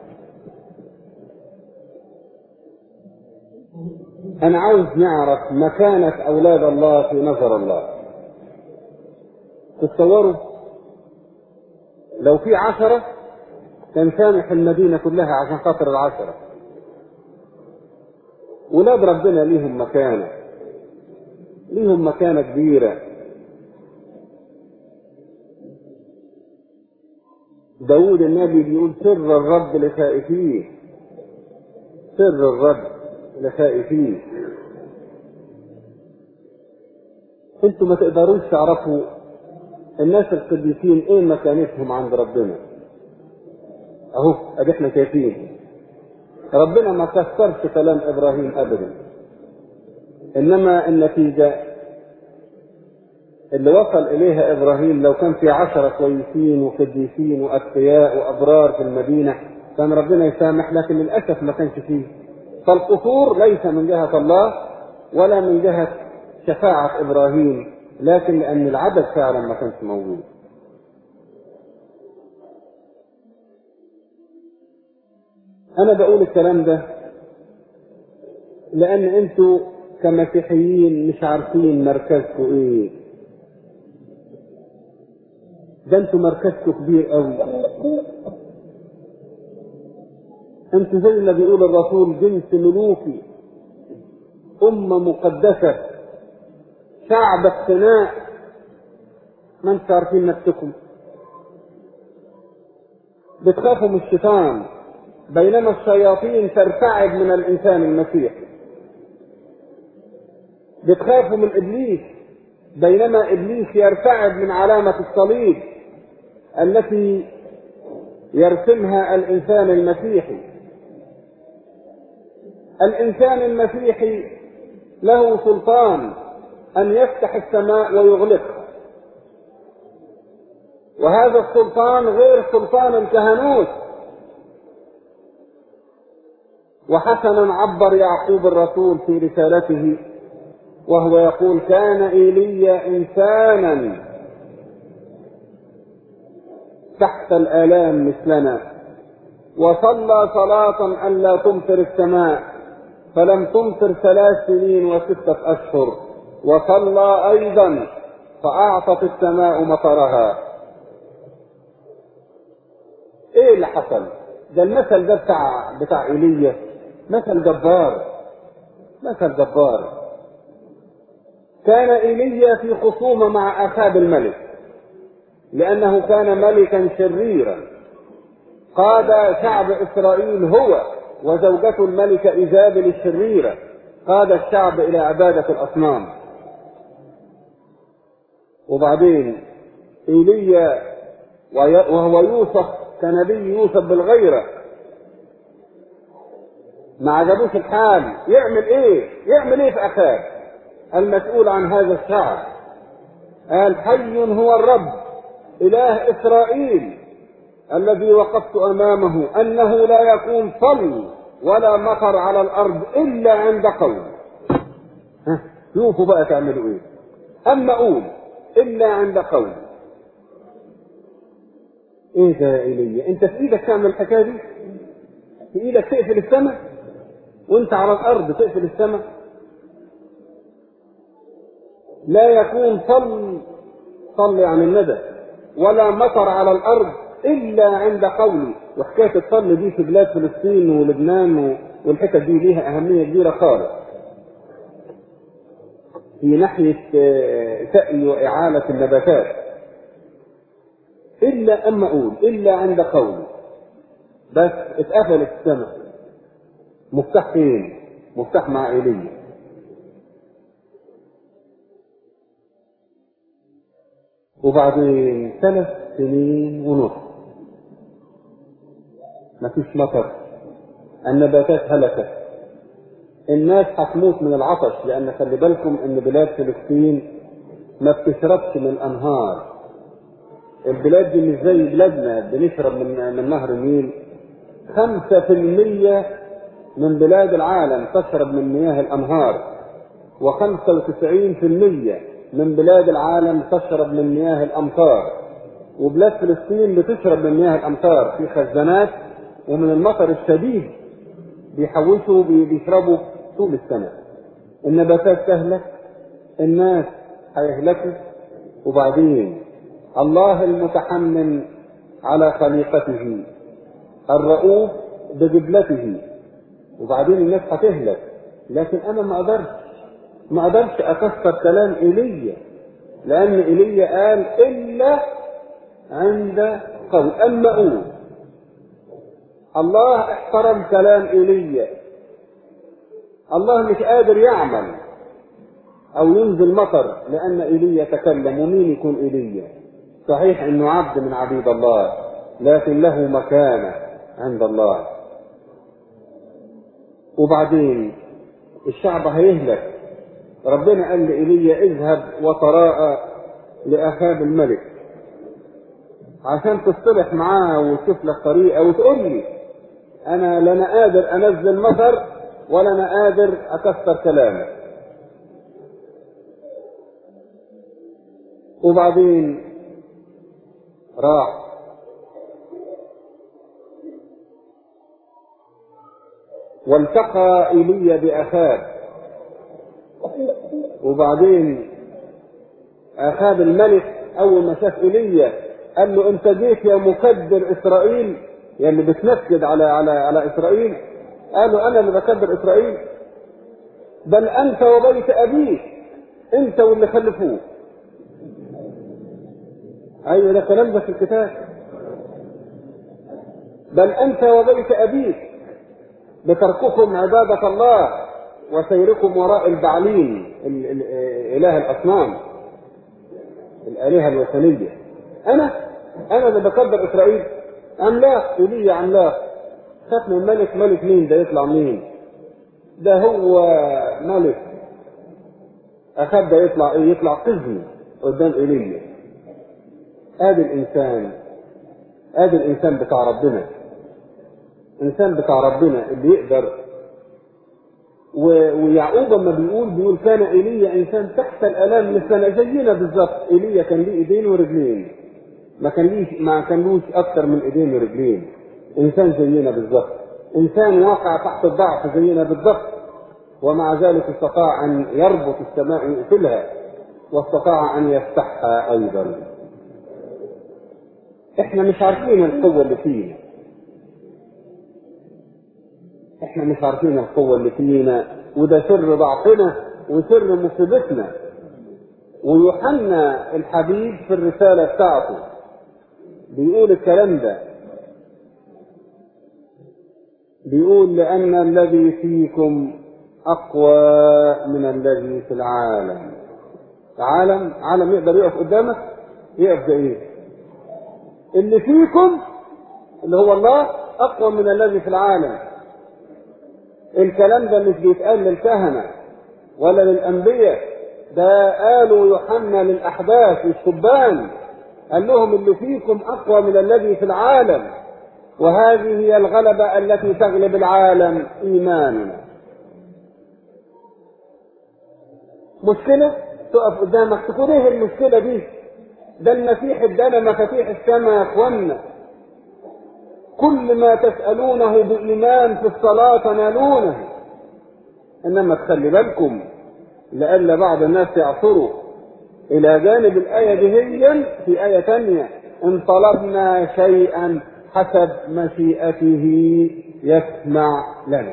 أنا عاوز نعرف مكانة أولاد الله في نظر الله تتصوروا لو في عشرة كان سامح المدينة كلها عشان خاطر العشرة ولاد ربنا ليهم مكانة ليهم مكانة كبيرة داود النبي بيقول سر الرب لخائفيه سر الرب لخائفيه انتوا ما تقدروش تعرفوا الناس القديسين ايه مكانتهم عند ربنا اهو ادي احنا شايفين ربنا ما كسرش كلام ابراهيم ابدا انما النتيجة اللي وصل اليها ابراهيم لو كان في عشرة كويسين وقديسين واتقياء وابرار في المدينة كان ربنا يسامح لكن للاسف ما كانش فيه فالقصور ليس من جهة الله ولا من جهة شفاعة ابراهيم لكن لان العدد فعلا ما كانش موجود انا بقول الكلام ده لان انتوا كمسيحيين مش عارفين مركزكم ايه ده انتوا مركزكم كبير قوي انتوا زي ما بيقول الرسول جنس ملوكي أمة مقدسة شعب اقتناء ما انتوا عارفين نفسكم بتخافوا من الشيطان بينما الشياطين ترتعب من الإنسان المسيحي بتخافوا من إبليس بينما إبليس يرتعب من علامة الصليب التي يرسمها الإنسان المسيحي الإنسان المسيحي له سلطان أن يفتح السماء ويغلقها وهذا السلطان غير سلطان الكهنوت وحسنا عبر يعقوب الرسول في رسالته وهو يقول كان ايليا انسانا تحت الالام مثلنا وصلى صلاه الا تمطر السماء فلم تمطر ثلاث سنين وستة أشهر وصلى أيضا فأعطت السماء مطرها إيه اللي حصل؟ ده المثل ده بتاع بتاع إيليا مثل جبار مثل جبار كان ايليا في خصومه مع اخاب الملك لانه كان ملكا شريرا قاد شعب اسرائيل هو وزوجته الملكه ايزابل الشريره قاد الشعب الى عباده الاصنام وبعدين ايليا وهو يوصف كنبي يوصف بالغيره ما عجبوش الحال يعمل ايه يعمل ايه في اخاب المسؤول عن هذا الشعب قال حي هو الرب اله اسرائيل الذي وقفت امامه انه لا يكون طل ولا مطر على الارض الا عند قول شوفوا بقى تعملوا ايه اما اقول الا عند قول ايه ده يا ايليا انت في ايدك تعمل الحكايه دي في ايدك تقفل السماء وانت على الارض تقفل السماء لا يكون صل صل عن الندى ولا مطر على الارض الا عند قولي وحكايه الصل دي في بلاد فلسطين ولبنان والحتت دي ليها اهميه كبيره خالص في ناحيه سقي واعاله النباتات الا اما اقول الا عند قولي بس اتقفلت السماء مفتاح فين مفتاح مع ايليا وبعدين ثلاث سنين ونص مفيش مطر النباتات هلكت الناس هتموت من العطش لان خلي بالكم ان بلاد فلسطين ما بتشربش من الانهار البلاد دي مش زي بلادنا بنشرب من من نهر النيل خمسة في المية من بلاد العالم تشرب من مياه الأنهار وخمسة وتسعين في المية من بلاد العالم تشرب من مياه الأمطار وبلاد فلسطين بتشرب من مياه الأمطار في خزانات ومن المطر الشديد بيحوشوا بيشربوا طول السنة النباتات تهلك الناس هيهلكوا وبعدين الله المتحمل على خليقته الرؤوف بجبلته وبعدين الناس هتهلك لكن انا ما اقدرش ما اقدرش اكسر كلام ايليا لان ايليا قال الا عند قول اما اقول الله احترم كلام ايليا الله مش قادر يعمل او ينزل مطر لان ايليا تكلم ومين يكون ايليا صحيح انه عبد من عبيد الله لكن له مكانه عند الله وبعدين الشعب هيهلك ربنا قال لإيليا اذهب وتراءى لأخاب الملك عشان تصطلح معاه وتشوف لك طريقة وتقول لي أنا لا أنا قادر أنزل مطر ولا أنا قادر أكسر كلامك وبعدين راح والتقى ايليا باخاب وبعدين اخاب الملك اول ما شاف ايليا قال له انت جيت يا مكبر اسرائيل يا اللي بتنكد على على على اسرائيل قال له انا اللي بكبر اسرائيل بل انت وبيت ابيك انت واللي خلفوه ايوه ده كلام ده في الكتاب بل انت وبيت ابيك بترككم عبادة الله وسيركم وراء البعلين إله الأصنام الآلهة الوثنية أنا أنا اللي بكبر إسرائيل عملاق إيليا عملاق خاف من ملك ملك مين ده يطلع مين ده هو ملك أخاف ده يطلع إيه يطلع قزم قدام إيليا آدي الإنسان آدي الإنسان بتاع ربنا انسان بتاع ربنا اللي يقدر و... ويعقوب لما بيقول بيقول كان ايليا انسان تحت الالام مثلنا زينا بالظبط ايليا كان ليه ايدين ورجلين ما كان ليش ما كانلوش اكتر من ايدين ورجلين انسان زينا بالظبط انسان واقع تحت الضعف زينا بالظبط ومع ذلك استطاع أن يربط السماء ويقفلها واستطاع أن يفتحها أيضا احنا مش عارفين القوة اللي فينا احنا مش عارفين القوة اللي فينا وده سر ضعفنا وسر مصيبتنا ويوحنا الحبيب في الرسالة بتاعته بيقول الكلام ده بيقول لأن الذي فيكم أقوى من الذي في العالم العالم عالم يقدر يقف قدامك يقف ده ايه اللي فيكم اللي هو الله أقوى من الذي في العالم الكلام ده مش بيتقال للكهنة ولا للأنبياء ده قالوا يوحنا للأحداث الشبان قال لهم اللي فيكم أقوى من الذي في العالم وهذه هي الغلبة التي تغلب العالم إيماننا مشكلة تقف قدامك تقول ايه المشكلة دي ده المسيح ادانا مفاتيح السماء يا اخوانا كل ما تسألونه بإيمان في الصلاة تنالونه إنما تخلي بالكم لئلا بعض الناس يعثروا إلى جانب الآية دهيا في آية ثانية إن طلبنا شيئا حسب مشيئته يسمع لنا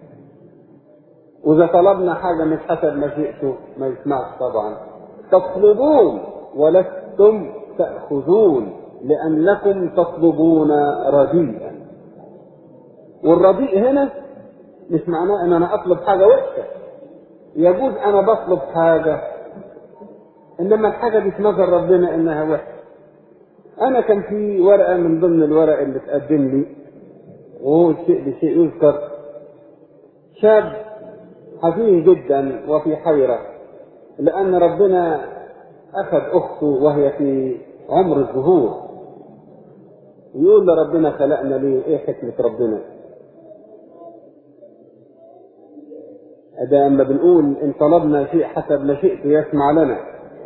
وإذا طلبنا حاجة مش حسب مشيئته ما يسمعش طبعا تطلبون ولستم تأخذون لأنكم تطلبون رديئا والرديء هنا مش معناه ان انا اطلب حاجة وحشة يجوز انا بطلب حاجة انما الحاجة دي في نظر ربنا انها وحشة انا كان في ورقة من ضمن الورق اللي تقدم لي وهو الشيء بشيء يذكر شاب حزين جدا وفي حيرة لأن ربنا أخذ أخته وهي في عمر الظهور يقول لربنا خلقنا ليه ايه حكمة ربنا ده اما بنقول ان طلبنا شيء حسب مشيئته يسمع لنا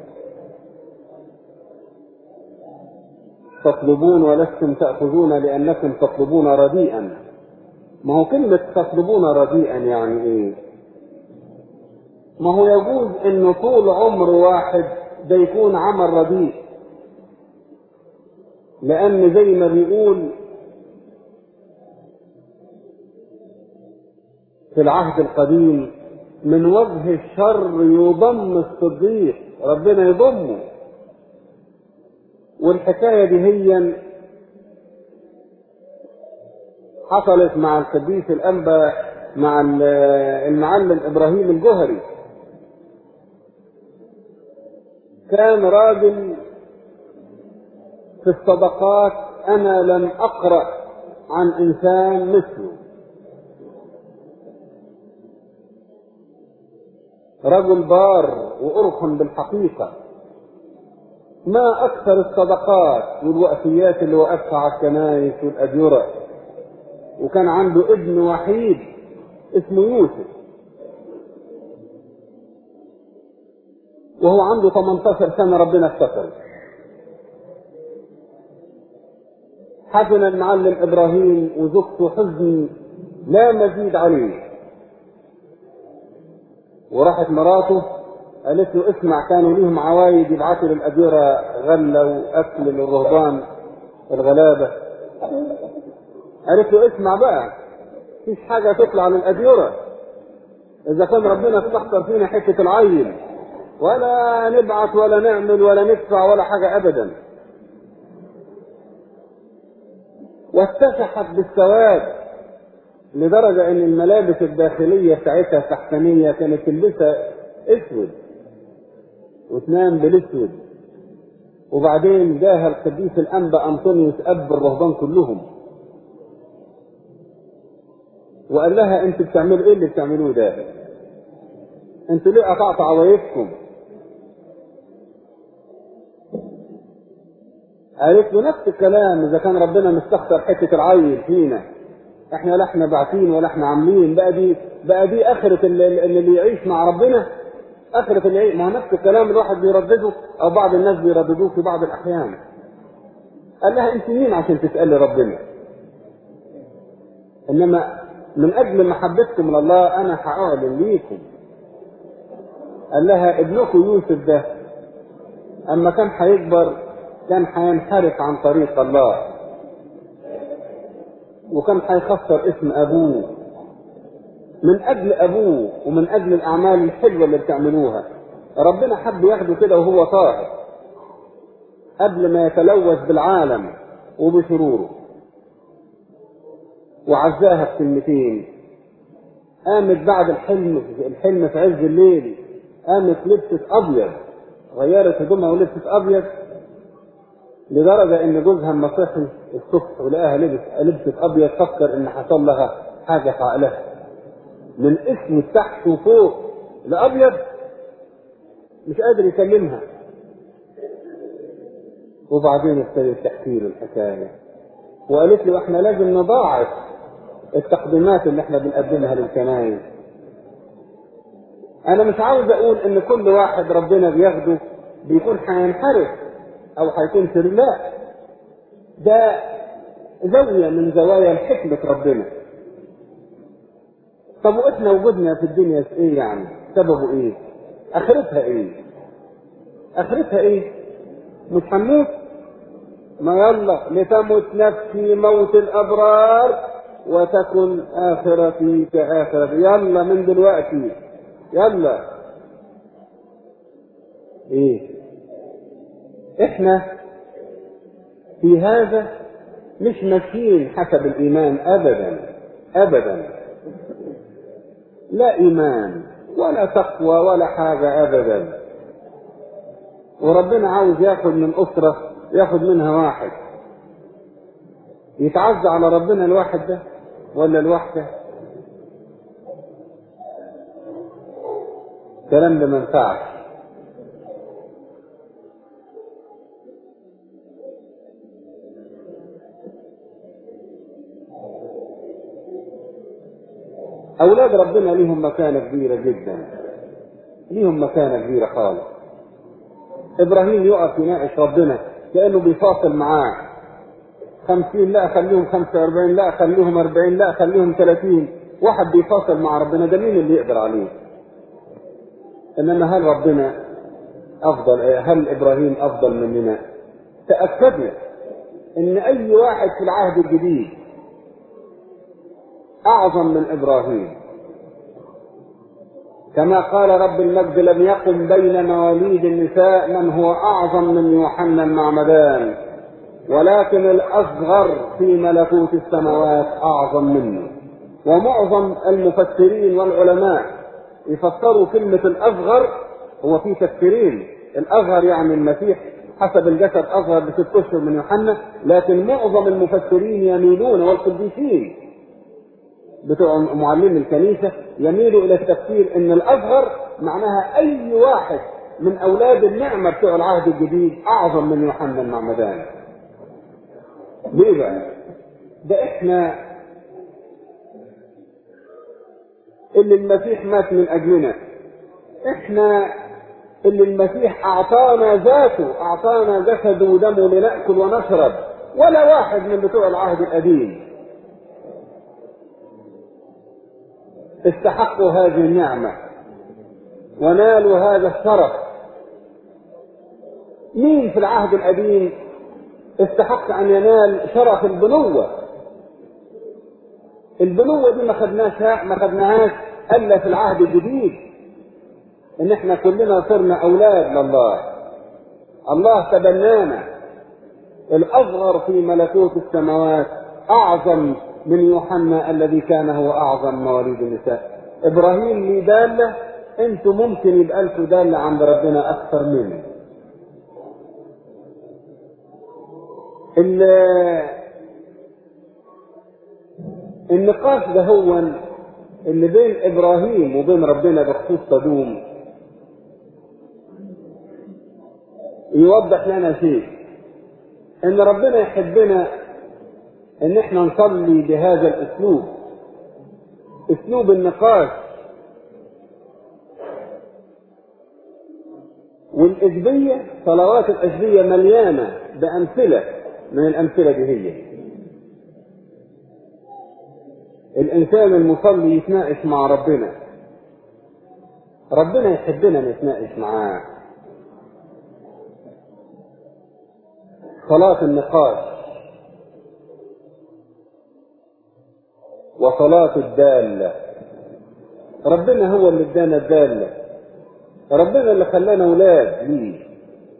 تطلبون ولستم تأخذون لأنكم تطلبون رديئا ما هو كلمة تطلبون رديئا يعني ايه ما هو يجوز ان طول عمر واحد ده يكون عمل رديء لأن زي ما بيقول في العهد القديم من وجه الشر يضم الصديق ربنا يضمه والحكاية دي هي حصلت مع القديس الأنبا مع المعلم إبراهيم الجهري كان راجل في الصدقات أنا لم أقرأ عن إنسان مثله رجل بار وأرخم بالحقيقة ما أكثر الصدقات والوقفيات اللي وقفها على الكنائس والأديرة وكان عنده ابن وحيد اسمه يوسف وهو عنده 18 سنة ربنا افتكره حزن المعلم ابراهيم وزوجته حزن لا مزيد عليه وراحت مراته قالت له اسمع كانوا ليهم عوايد يبعثوا للأديرة غلة وأكل للرهبان الغلابة قالت له اسمع بقى مفيش حاجة تطلع للأديرة إذا كان ربنا استخسر فينا حتة العين ولا نبعث ولا نعمل ولا ندفع ولا حاجة أبدا واتسحت بالسواد لدرجة ان الملابس الداخلية ساعتها التحتانية كانت تلبسها اسود وتنام بالاسود وبعدين جاها القديس الانبا انطونيوس اب الرهبان كلهم وقال لها انتوا بتعملوا ايه اللي بتعملوه ده انتوا ليه قطعتوا عوايدكم قالت له نفس الكلام اذا كان ربنا مستخسر حته العيل فينا احنا لا احنا باعتين ولا احنا عاملين بقى دي بقى دي اخره اللي, اللي يعيش مع ربنا اخره اللي يعيش ما هو نفس الكلام الواحد بيردده او بعض الناس بيرددوه في بعض الاحيان قال لها انت مين عشان تسالي ربنا انما من أجل محبتكم لله أنا هأعلن ليكم قال لها ابنكم يوسف ده أما كان هيكبر كان هينحرف عن طريق الله وكان هيخسر اسم أبوه من أجل أبوه ومن أجل الأعمال الحلوة اللي بتعملوها ربنا حب ياخده كده وهو طاهر قبل ما يتلوث بالعالم وبشروره وعزاها بكلمتين قامت بعد الحلم الحلم في عز الليل قامت لبست ابيض غيرت هدومها ولبست ابيض لدرجه ان جوزها لما صحي الصبح ولقاها لبس لبست ابيض فكر ان حصل لها حاجه في عقلها من اسم تحت وفوق لابيض مش قادر يكلمها وبعدين ابتدت تحكي له الحكايه وقالت له احنا لازم نضاعف التقديمات اللي احنا بنقدمها للكنايس انا مش عاوز اقول ان كل واحد ربنا بياخده بيكون هينحرف او هيكون سر لا ده زاوية من زوايا حكمة ربنا طب واحنا وجودنا في الدنيا في ايه يعني سببه ايه اخرتها ايه اخرتها ايه مش هنموت ما يلا لتمت نفسي موت الابرار وتكن اخرتي كاخرتي يلا من دلوقتي يلا ايه احنا في هذا مش ماشيين حسب الايمان ابدا ابدا لا ايمان ولا تقوى ولا حاجه ابدا وربنا عاوز ياخد من اسره ياخد منها واحد يتعزى على ربنا الواحد ده ولا الواحده الكلام ده ما ينفعش أولاد ربنا ليهم مكانة كبيرة جدا ليهم مكانة كبيرة خالص إبراهيم يقف يناقش ربنا كأنه بيفاصل معاه خمسين لا خليهم خمسة وأربعين لا خليهم أربعين لا خليهم ثلاثين واحد بيفاصل مع ربنا ده مين اللي يقدر عليه انما هل ربنا افضل هل ابراهيم افضل مننا تاكدوا ان اي واحد في العهد الجديد اعظم من ابراهيم كما قال رب المجد لم يقم بين مواليد النساء من هو اعظم من يوحنا المعمدان ولكن الاصغر في ملكوت السماوات اعظم منه ومعظم المفسرين والعلماء يفسروا كلمة الأصغر هو في تفسيرين الأصغر يعني المسيح حسب الجسد أصغر بست أشهر من يوحنا لكن معظم المفسرين يميلون والقديسين بتوع معلمي الكنيسة يميلوا إلى التفسير إن الأصغر معناها أي واحد من أولاد النعمة بتوع العهد الجديد أعظم من يوحنا المعمدان. ليه بقى؟ ده إحنا اللي المسيح مات من اجلنا احنا اللي المسيح اعطانا ذاته اعطانا جسده ودمه لناكل ونشرب ولا واحد من بتوع العهد القديم استحقوا هذه النعمه ونالوا هذا الشرف مين في العهد القديم استحق ان ينال شرف البنوه البنوة دي ما خدناش ما خدناهاش الا في العهد الجديد ان احنا كلنا صرنا اولاد لله الله تبنانا الاصغر في ملكوت السماوات اعظم من يوحنا الذي كان هو اعظم مواليد النساء ابراهيم ليه داله انتوا ممكن يبقى لكم داله عند ربنا اكثر منه النقاش ده هو اللي بين ابراهيم وبين ربنا بخصوص صدوم يوضح لنا شيء ان ربنا يحبنا ان احنا نصلي بهذا الاسلوب اسلوب النقاش والإجبية صلوات الأجبية مليانة بأمثلة من الأمثلة دي هي الإنسان المصلي يتناقش مع ربنا ربنا يحبنا نتناقش معاه صلاة النقاش وصلاة الدالة ربنا هو اللي ادانا الدالة ربنا اللي خلانا اولاد ليه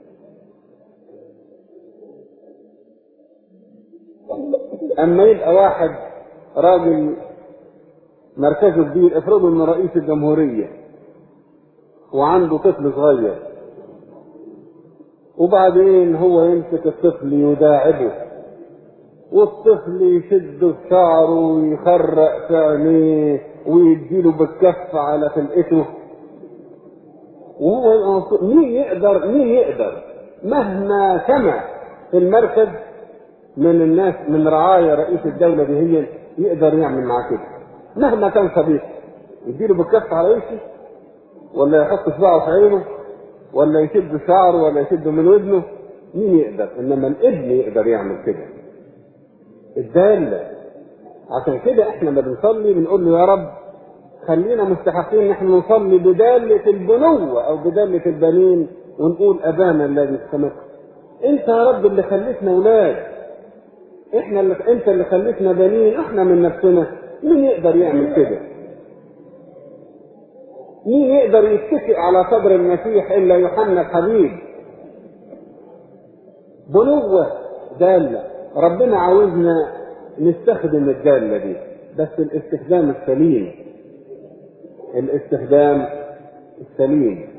اما يبقى واحد راجل مركزه كبير افرضوا انه رئيس الجمهورية وعنده طفل صغير وبعدين هو يمسك الطفل يداعبه والطفل يشده في شعره ويخرق في عينيه ويديله بالكف على خلقته وهو يبقى مبسوط. مين يقدر مين يقدر مهما سمع في المركز من الناس من رعايا رئيس الدولة دي هي يقدر يعمل معاه كده مهما كان صديق يديله بالكف على وشه ولا يحط صباعه في عينه ولا يشد شعره ولا يشده من ودنه مين يقدر انما الابن يقدر يعمل كده الدالة عشان كده احنا ما بنصلي بنقول له يا رب خلينا مستحقين ان احنا نصلي بدالة البنوة او بدالة البنين ونقول ابانا الذي في السماء انت يا رب اللي خليتنا اولاد احنا اللي انت اللي خليتنا بنين احنا من نفسنا مين يقدر يعمل كده مين يقدر يتكئ على صدر المسيح الا يوحنا الحبيب بنوة دالة ربنا عاوزنا نستخدم الدالة دي بس الاستخدام السليم الاستخدام السليم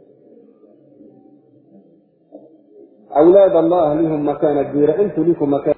أولاد الله لهم مكانة كبيرة أنتوا لكم مكانة